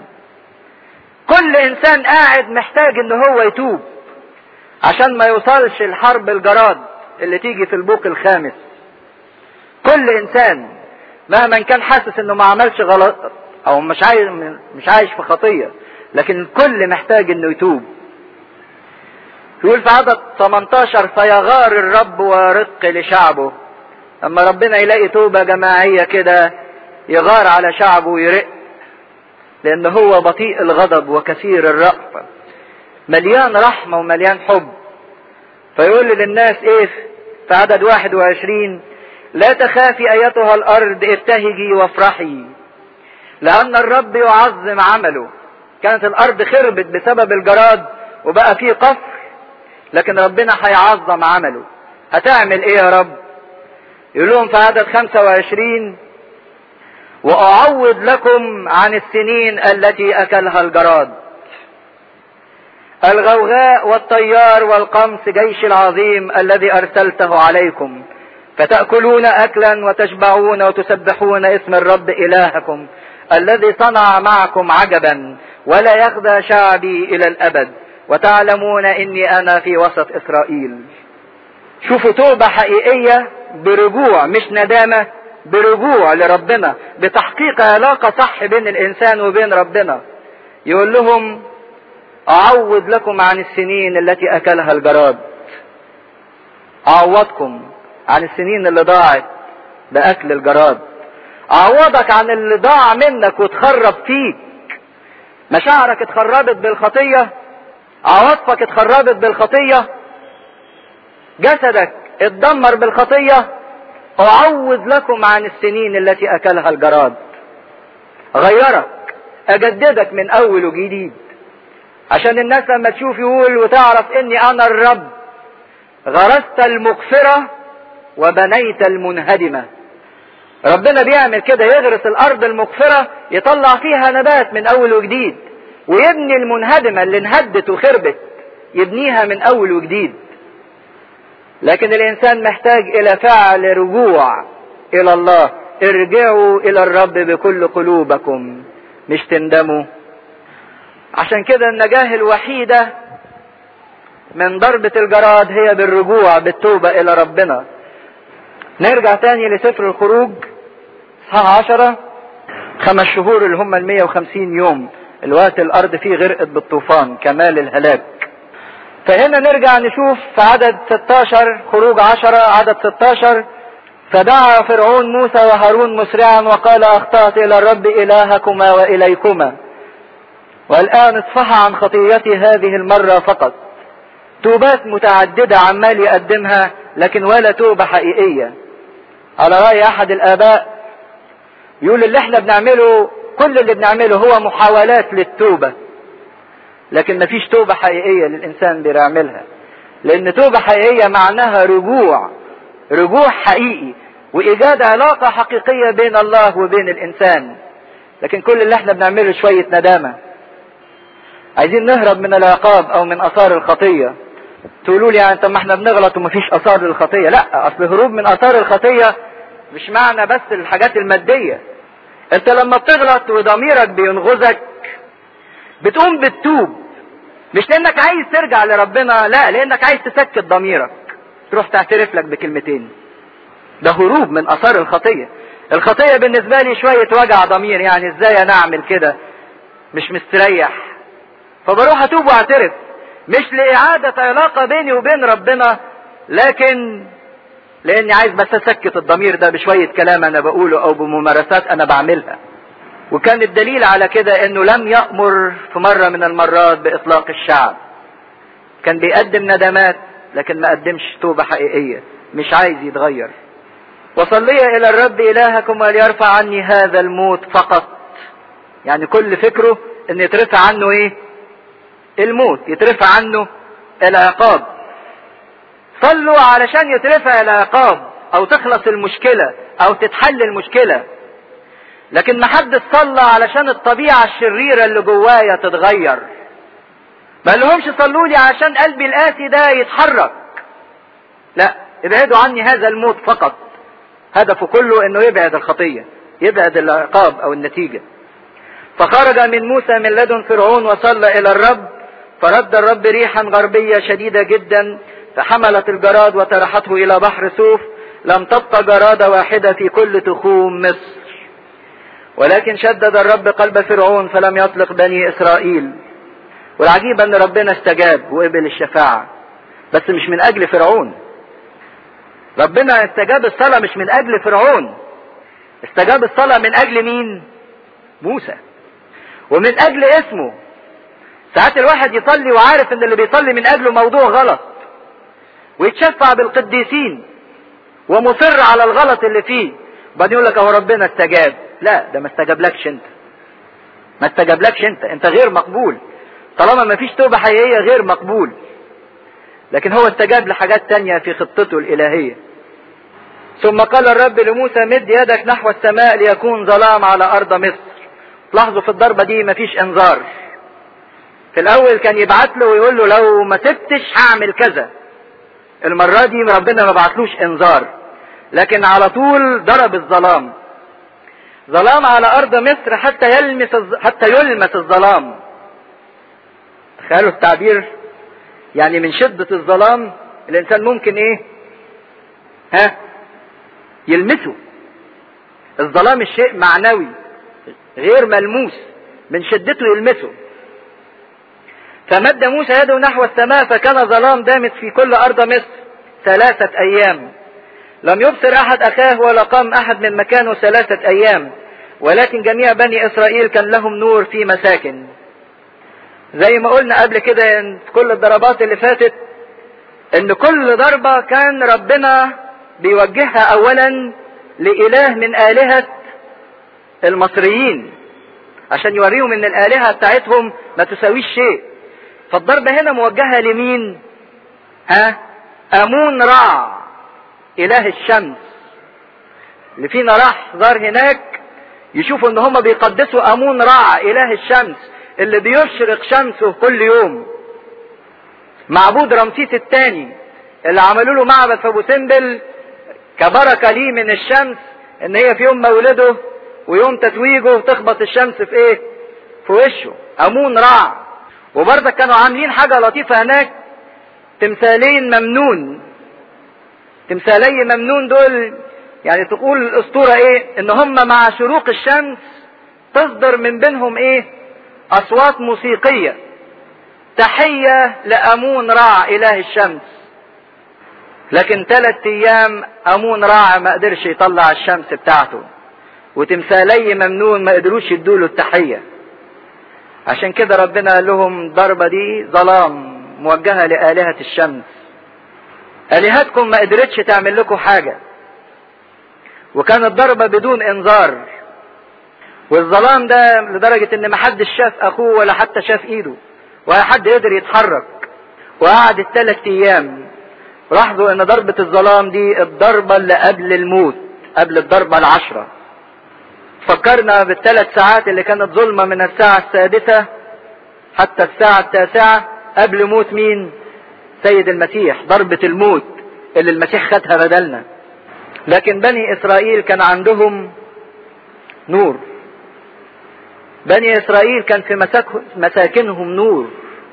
كل انسان قاعد محتاج ان هو يتوب عشان ما يوصلش الحرب الجراد اللي تيجي في البوق الخامس كل انسان مهما كان حاسس انه ما عملش غلط او مش عايش مش عايش في خطيه لكن الكل محتاج انه يتوب يقول في عدد 18 فيغار الرب ورق لشعبه اما ربنا يلاقي توبه جماعيه كده يغار على شعبه ويرق لان هو بطيء الغضب وكثير الرأفة مليان رحمة ومليان حب فيقول للناس ايه في عدد 21 لا تخافي ايتها الارض ابتهجي وافرحي لان الرب يعظم عمله كانت الارض خربت بسبب الجراد وبقى فيه قفر لكن ربنا هيعظم عمله هتعمل ايه يا رب يقول لهم في عدد 25 واعوض لكم عن السنين التي اكلها الجراد الغوغاء والطيار والقمص جيش العظيم الذي ارسلته عليكم فتاكلون اكلا وتشبعون وتسبحون اسم الرب الهكم الذي صنع معكم عجبا ولا يخدع شعبي الى الابد وتعلمون اني انا في وسط اسرائيل شوفوا توبه حقيقيه برجوع مش ندامه برجوع لربنا بتحقيق علاقه صح بين الانسان وبين ربنا يقول لهم اعوض لكم عن السنين التي اكلها الجراد اعوضكم عن السنين اللي ضاعت باكل الجراد اعوضك عن اللي ضاع منك وتخرب فيك مشاعرك اتخربت بالخطيه عواطفك اتخربت بالخطيه جسدك اتدمر بالخطيه اعوض لكم عن السنين التي اكلها الجراد غيرك اجددك من اول وجديد عشان الناس لما تشوف يقول وتعرف اني انا الرب غرست المغفرة وبنيت المنهدمة ربنا بيعمل كده يغرس الارض المغفرة يطلع فيها نبات من اول وجديد ويبني المنهدمة اللي انهدت وخربت يبنيها من اول وجديد لكن الانسان محتاج الى فعل رجوع الى الله ارجعوا الى الرب بكل قلوبكم مش تندموا عشان كده النجاة الوحيدة من ضربة الجراد هي بالرجوع بالتوبة إلى ربنا نرجع تاني لسفر الخروج اصحاح عشرة خمس شهور اللي هم المية وخمسين يوم الوقت الأرض فيه غرقت بالطوفان كمال الهلاك فهنا نرجع نشوف في عدد 16 خروج عشرة عدد 16 فدعا فرعون موسى وهارون مسرعا وقال أخطأت إلى الرب إلهكما وإليكما والآن اصفح عن خطيتي هذه المرة فقط توبات متعددة عمال يقدمها لكن ولا توبة حقيقية على رأي أحد الآباء يقول اللي احنا بنعمله كل اللي بنعمله هو محاولات للتوبة لكن مفيش توبة حقيقية للإنسان بيعملها لأن توبة حقيقية معناها رجوع رجوع حقيقي وإيجاد علاقة حقيقية بين الله وبين الإنسان لكن كل اللي احنا بنعمله شوية ندامة عايزين نهرب من العقاب او من اثار الخطيه تقولوا لي يعني طب ما احنا بنغلط ومفيش اثار للخطيه لا اصل هروب من اثار الخطيه مش معنى بس الحاجات الماديه انت لما بتغلط وضميرك بينغزك بتقوم بتتوب مش لانك عايز ترجع لربنا لا لانك عايز تسكت ضميرك تروح تعترف لك بكلمتين ده هروب من اثار الخطيه الخطيه بالنسبه لي شويه وجع ضمير يعني ازاي انا اعمل كده مش مستريح فبروح اتوب واعترف مش لإعادة علاقة بيني وبين ربنا لكن لاني عايز بس اسكت الضمير ده بشوية كلام انا بقوله او بممارسات انا بعملها وكان الدليل على كده انه لم يأمر في مرة من المرات باطلاق الشعب كان بيقدم ندمات لكن ما قدمش توبة حقيقية مش عايز يتغير وصلي الى الرب الهكم وليرفع عني هذا الموت فقط يعني كل فكره ان يترفع عنه ايه الموت يترفع عنه العقاب صلوا علشان يترفع العقاب او تخلص المشكلة او تتحل المشكلة لكن ما حد صلى علشان الطبيعة الشريرة اللي جوايا تتغير ما لهمش صلوا لي عشان قلبي القاسي ده يتحرك لا ابعدوا عني هذا الموت فقط هدفه كله انه يبعد الخطية يبعد العقاب او النتيجة فخرج من موسى من لدن فرعون وصلى الى الرب فرد الرب ريحا غربية شديدة جدا فحملت الجراد وطرحته الى بحر سوف لم تبقى جرادة واحدة في كل تخوم مصر ولكن شدد الرب قلب فرعون فلم يطلق بني اسرائيل والعجيب ان ربنا استجاب وقبل الشفاعة بس مش من اجل فرعون ربنا استجاب الصلاة مش من اجل فرعون استجاب الصلاة من اجل مين موسى ومن اجل اسمه ساعات الواحد يصلي وعارف ان اللي بيصلي من اجله موضوع غلط ويتشفع بالقديسين ومصر على الغلط اللي فيه بعدين يقول لك اهو ربنا استجاب لا ده ما استجابلكش انت ما استجابلكش انت انت غير مقبول طالما ما فيش توبة حقيقية غير مقبول لكن هو استجاب لحاجات تانية في خطته الإلهية ثم قال الرب لموسى مد يدك نحو السماء ليكون ظلام على أرض مصر لاحظوا في الضربة دي مفيش انذار في الأول كان يبعت له ويقول له لو ما سبتش هعمل كذا المرة دي ربنا ما بعتلوش انذار لكن على طول ضرب الظلام ظلام على أرض مصر حتى يلمس حتى يلمس الظلام تخيلوا التعبير يعني من شدة الظلام الإنسان ممكن إيه؟ ها؟ يلمسه. الظلام الشيء معنوي غير ملموس من شدته يلمسه. فمد موسى يده نحو السماء فكان ظلام دامت في كل أرض مصر ثلاثة أيام. لم يبصر أحد أخاه ولا قام أحد من مكانه ثلاثة أيام. ولكن جميع بني إسرائيل كان لهم نور في مساكن. زي ما قلنا قبل كده إن في كل الضربات اللي فاتت ان كل ضربة كان ربنا بيوجهها اولا لإله من آلهة المصريين عشان يوريهم ان الآلهة بتاعتهم ما تساويش شيء فالضربة هنا موجهة لمين ها امون رع اله الشمس اللي فينا راح زار هناك يشوفوا ان هم بيقدسوا امون رع اله الشمس اللي بيشرق شمسه كل يوم معبود رمسيس الثاني اللي عملوا له معبد في ابو سمبل كبركه ليه من الشمس ان هي في يوم مولده ويوم تتويجه تخبط الشمس في ايه؟ في وشه امون رع وبرضك كانوا عاملين حاجه لطيفه هناك تمثالين ممنون تمثالي ممنون دول يعني تقول الاسطوره ايه؟ ان هم مع شروق الشمس تصدر من بينهم ايه؟ اصوات موسيقيه تحيه لامون رع اله الشمس لكن ثلاث ايام امون راع ما قدرش يطلع الشمس بتاعته وتمثالي ممنون ما قدروش يدوله التحيه عشان كده ربنا قال لهم ضربه دي ظلام موجهه لالهه الشمس الهتكم ما قدرتش تعمل لكم حاجه وكانت ضربه بدون انذار والظلام ده لدرجه ان ما حدش شاف اخوه ولا حتى شاف ايده ولا حد قدر يتحرك وقعدت ثلاث ايام لاحظوا ان ضربة الظلام دي الضربة اللي قبل الموت قبل الضربة العشرة فكرنا بالثلاث ساعات اللي كانت ظلمة من الساعة السادسة حتى الساعة التاسعة قبل موت مين سيد المسيح ضربة الموت اللي المسيح خدها بدلنا لكن بني اسرائيل كان عندهم نور بني اسرائيل كان في مساكنهم نور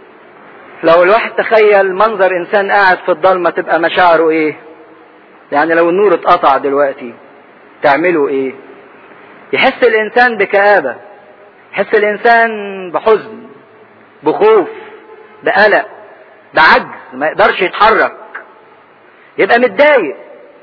لو الواحد تخيل منظر انسان قاعد في الضلمة تبقى مشاعره ايه يعني لو النور اتقطع دلوقتي تعملوا ايه يحس الانسان بكآبة يحس الانسان بحزن بخوف بقلق بعجز ما يقدرش يتحرك يبقى متضايق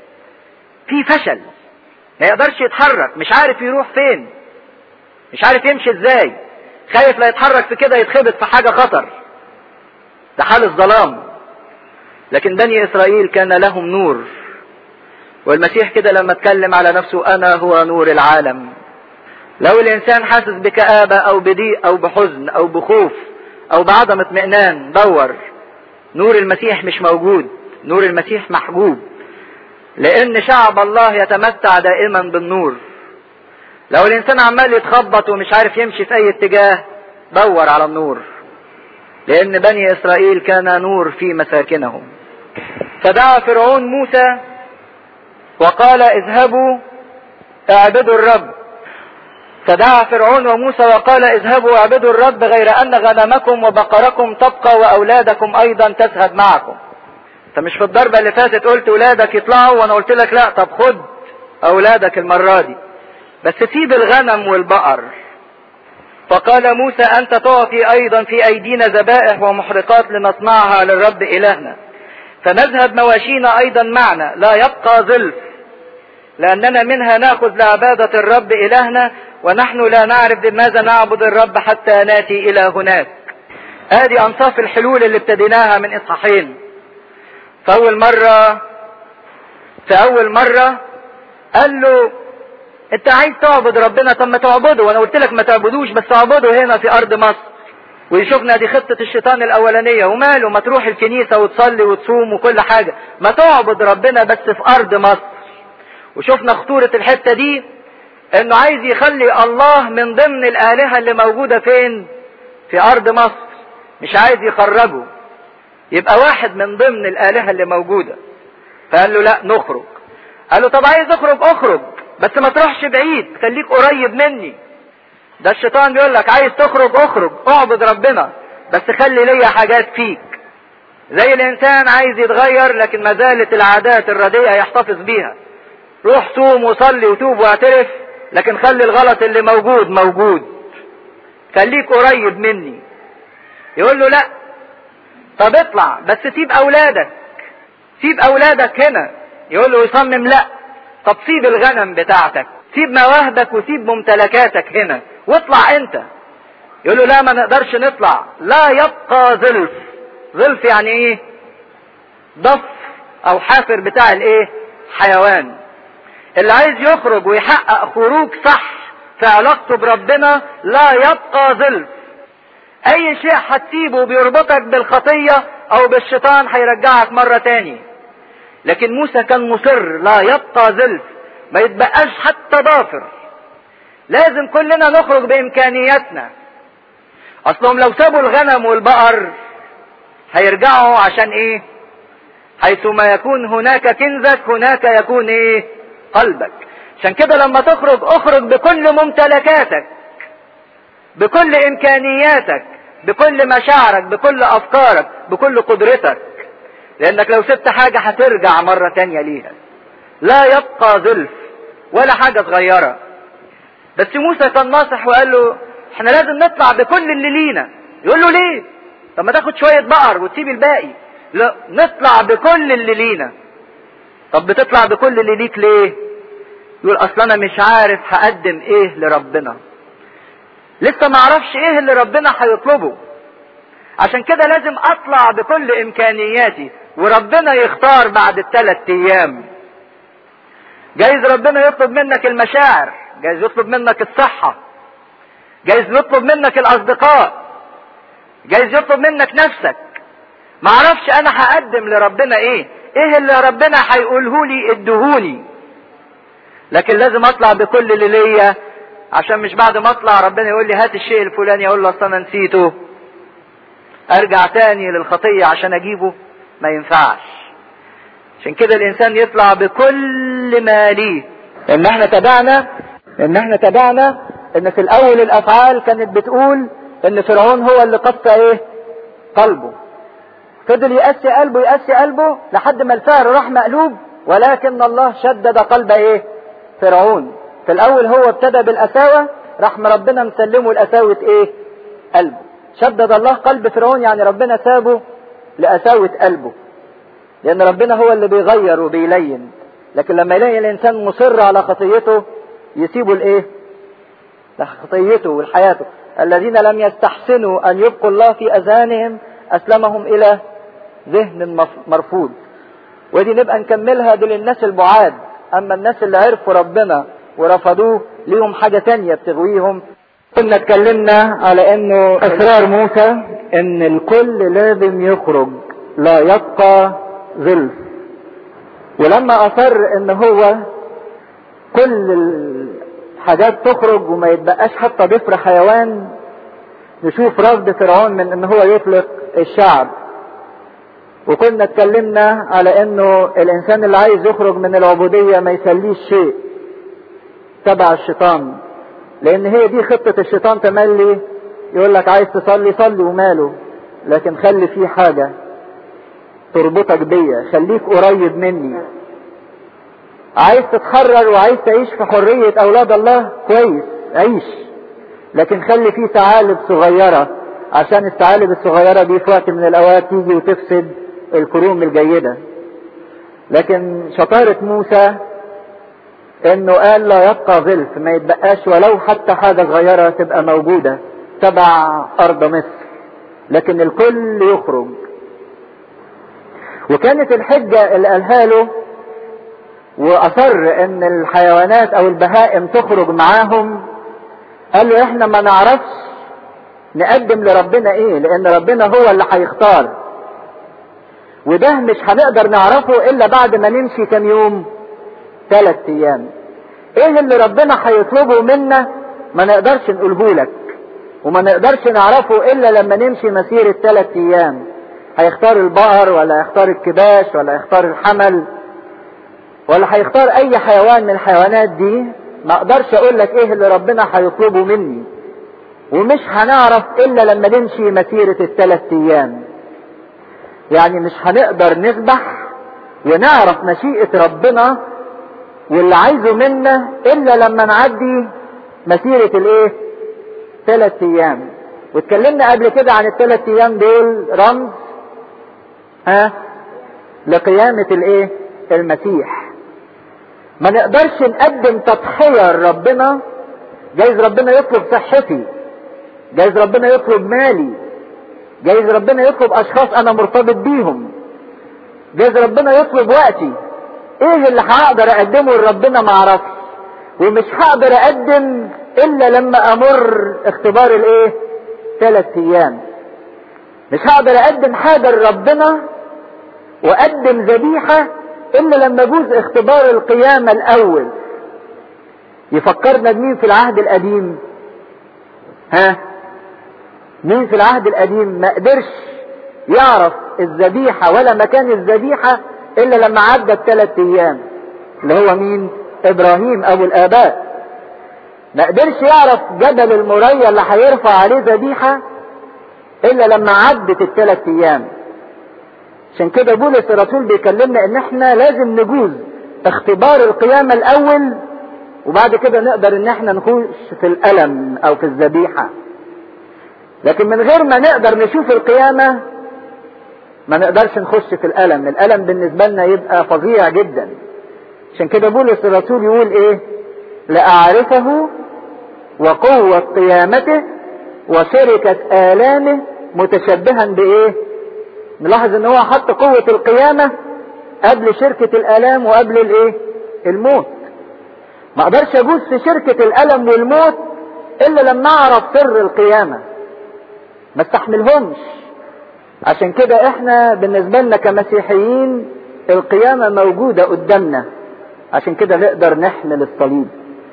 في فشل ما يقدرش يتحرك مش عارف يروح فين مش عارف يمشي ازاي خايف لا يتحرك في كده يتخبط في حاجة خطر ده حال الظلام لكن بني اسرائيل كان لهم نور والمسيح كده لما اتكلم على نفسه انا هو نور العالم لو الانسان حاسس بكآبة او بضيق او بحزن او بخوف او بعدم اطمئنان دور نور المسيح مش موجود نور المسيح محجوب لان شعب الله يتمتع دائما بالنور لو الانسان عمال يتخبط ومش عارف يمشي في اي اتجاه دور على النور لأن بني إسرائيل كان نور في مساكنهم فدعا فرعون موسى وقال اذهبوا اعبدوا الرب فدعا فرعون وموسى وقال اذهبوا اعبدوا الرب غير أن غنمكم وبقركم تبقى وأولادكم أيضا تذهب معكم انت مش في الضربة اللي فاتت قلت ولادك يطلعوا وانا قلت لك لا طب خد اولادك المرة دي بس سيب الغنم والبقر فقال موسى انت تعطي ايضا في ايدينا ذبائح ومحرقات لنصنعها للرب الهنا فنذهب مواشينا ايضا معنا لا يبقى ظلف لاننا منها ناخذ لعبادة الرب الهنا ونحن لا نعرف بماذا نعبد الرب حتى ناتي الى هناك ادي انصاف الحلول اللي ابتديناها من اصحاحين فاول مرة في اول مرة قال له انت عايز تعبد ربنا طب ما تعبده وانا قلت لك ما تعبدوش بس اعبده هنا في ارض مصر ويشوفنا دي خطة الشيطان الاولانية وماله ما تروح الكنيسة وتصلي وتصوم وكل حاجة ما تعبد ربنا بس في ارض مصر وشفنا خطورة الحتة دي انه عايز يخلي الله من ضمن الالهة اللي موجودة فين في ارض مصر مش عايز يخرجه يبقى واحد من ضمن الالهة اللي موجودة فقال له لا نخرج قال له طب عايز اخرج اخرج بس ما تروحش بعيد خليك قريب مني ده الشيطان بيقول لك عايز تخرج اخرج اعبد ربنا بس خلي ليا حاجات فيك زي الانسان عايز يتغير لكن ما زالت العادات الرديئة يحتفظ بيها روح صوم وصلي وتوب واعترف لكن خلي الغلط اللي موجود موجود خليك قريب مني يقول له لا طب اطلع بس سيب اولادك سيب اولادك هنا يقول له يصمم لا طب سيب الغنم بتاعتك سيب مواهبك وسيب ممتلكاتك هنا واطلع انت يقول له لا ما نقدرش نطلع لا يبقى ظلف ظلف يعني ايه ضف او حافر بتاع الايه حيوان اللي عايز يخرج ويحقق خروج صح في علاقته بربنا لا يبقى ظلف اي شيء هتسيبه بيربطك بالخطية او بالشيطان هيرجعك مرة تاني لكن موسى كان مصر لا يبقى زلف ما يتبقاش حتى ضافر لازم كلنا نخرج بامكانياتنا اصلهم لو سابوا الغنم والبقر هيرجعوا عشان ايه حيثما يكون هناك كنزك هناك يكون ايه قلبك عشان كده لما تخرج اخرج بكل ممتلكاتك بكل امكانياتك بكل مشاعرك بكل افكارك بكل قدرتك لانك لو سبت حاجة هترجع مرة تانية ليها لا يبقى ظلف ولا حاجة صغيرة بس موسى كان ناصح وقال له احنا لازم نطلع بكل اللي لينا يقول له ليه طب ما تاخد شوية بقر وتسيب الباقي لا نطلع بكل اللي لينا طب بتطلع بكل اللي ليك ليه يقول اصل انا مش عارف هقدم ايه لربنا لسه ما اعرفش ايه اللي ربنا هيطلبه عشان كده لازم اطلع بكل امكانياتي وربنا يختار بعد الثلاث ايام جايز ربنا يطلب منك المشاعر جايز يطلب منك الصحة جايز يطلب منك الاصدقاء جايز يطلب منك نفسك ما اعرفش انا هقدم لربنا ايه ايه اللي ربنا هيقوله لي ادهوني لكن لازم اطلع بكل اللي ليا عشان مش بعد ما اطلع ربنا يقول لي هات الشيء الفلاني اقول له اصل انا نسيته ارجع تاني للخطية عشان اجيبه ما ينفعش عشان كده الانسان يطلع بكل ما ليه ان احنا تابعنا ان احنا تابعنا ان في الاول الافعال كانت بتقول ان فرعون هو اللي قسى ايه قلبه فضل يقسي قلبه يقسي قلبه لحد ما الفأر راح مقلوب ولكن الله شدد قلب ايه فرعون في الاول هو ابتدى بالقساوة راح ربنا مسلمه القساوة ايه قلبه شدد الله قلب فرعون يعني ربنا سابه لقساوة قلبه لان ربنا هو اللي بيغير وبيلين لكن لما يلاقي الانسان مصر على خطيته يسيبه الايه خطيته والحياته الذين لم يستحسنوا ان يبقوا الله في اذهانهم اسلمهم الى ذهن مرفوض ودي نبقى نكملها دول الناس البعاد اما الناس اللي عرفوا ربنا ورفضوه ليهم حاجة تانية بتغويهم كنا اتكلمنا على انه اصرار موسى ان الكل لازم يخرج لا يبقى ظلف ولما اصر ان هو كل الحاجات تخرج وما يتبقاش حتى ضفر حيوان نشوف رفض فرعون من ان هو يطلق الشعب وكنا اتكلمنا على انه الانسان اللي عايز يخرج من العبودية ما يسليش شيء تبع الشيطان لان هي دي خطة الشيطان تملي يقول لك عايز تصلي صلي وماله لكن خلي فيه حاجة تربطك بيا خليك قريب مني عايز تتحرر وعايز تعيش في حرية اولاد الله كويس عيش لكن خلي فيه ثعالب صغيرة عشان الثعالب الصغيرة دي في وقت من الاوقات تيجي وتفسد الكروم الجيدة لكن شطارة موسى انه قال لا يبقى غلف ما يتبقاش ولو حتى حاجة صغيرة تبقى موجودة تبع ارض مصر لكن الكل يخرج وكانت الحجة اللي قالها له واصر ان الحيوانات او البهائم تخرج معاهم قال له احنا ما نعرفش نقدم لربنا ايه لان ربنا هو اللي هيختار وده مش هنقدر نعرفه الا بعد ما نمشي كام يوم ثلاث ايام ايه اللي ربنا هيطلبه منا ما نقدرش نقوله لك وما نقدرش نعرفه الا لما نمشي مسيرة ثلاث ايام هيختار البقر ولا هيختار الكباش ولا هيختار الحمل ولا هيختار اي حيوان من الحيوانات دي ما اقدرش اقول لك ايه اللي ربنا هيطلبه مني ومش هنعرف الا لما نمشي مسيرة الثلاث ايام يعني مش هنقدر نذبح ونعرف مشيئة ربنا واللي عايزه منا الا لما نعدي مسيرة الايه ثلاث ايام واتكلمنا قبل كده عن الثلاث ايام دول رمز ها لقيامة الايه المسيح ما نقدرش نقدم تضحية لربنا جايز ربنا يطلب صحتي جايز ربنا يطلب مالي جايز ربنا يطلب اشخاص انا مرتبط بيهم جايز ربنا يطلب وقتي ايه اللي هقدر اقدمه لربنا ما اعرفش ومش هقدر اقدم الا لما امر اختبار الايه ثلاث ايام مش هقدر اقدم حاجة لربنا واقدم ذبيحة الا لما اجوز اختبار القيامة الاول يفكرنا بمين في العهد القديم ها مين في العهد القديم ما قدرش يعرف الذبيحة ولا مكان الذبيحة الا لما عدى الثلاث ايام اللي هو مين ابراهيم ابو الاباء ما قدرش يعرف جبل المريا اللي هيرفع عليه ذبيحة الا لما عدت الثلاث ايام عشان كده بولس الرسول بيكلمنا ان احنا لازم نجوز اختبار القيامة الاول وبعد كده نقدر ان احنا نخش في الالم او في الذبيحة لكن من غير ما نقدر نشوف القيامة ما نقدرش نخش في الالم الالم بالنسبة لنا يبقى فظيع جدا عشان كده بولس الرسول يقول ايه لأعرفه وقوة قيامته وشركة آلامه متشبها بإيه؟ نلاحظ إن هو حط قوة القيامة قبل شركة الآلام وقبل الإيه؟ الموت. ما أقدرش أجوز في شركة الألم والموت إلا لما أعرف سر القيامة. ما استحملهمش. عشان كده إحنا بالنسبة لنا كمسيحيين القيامة موجودة قدامنا. عشان كده نقدر نحمل الصليب.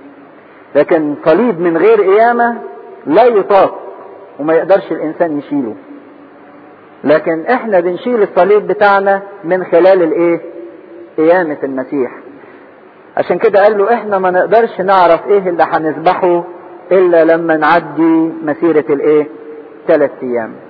لكن صليب من غير قيامة لا يطاق وما يقدرش الانسان يشيله لكن احنا بنشيل الصليب بتاعنا من خلال الايه قيامة المسيح عشان كده قال له احنا ما نقدرش نعرف ايه اللي هنذبحه الا لما نعدي مسيرة الايه ثلاث ايام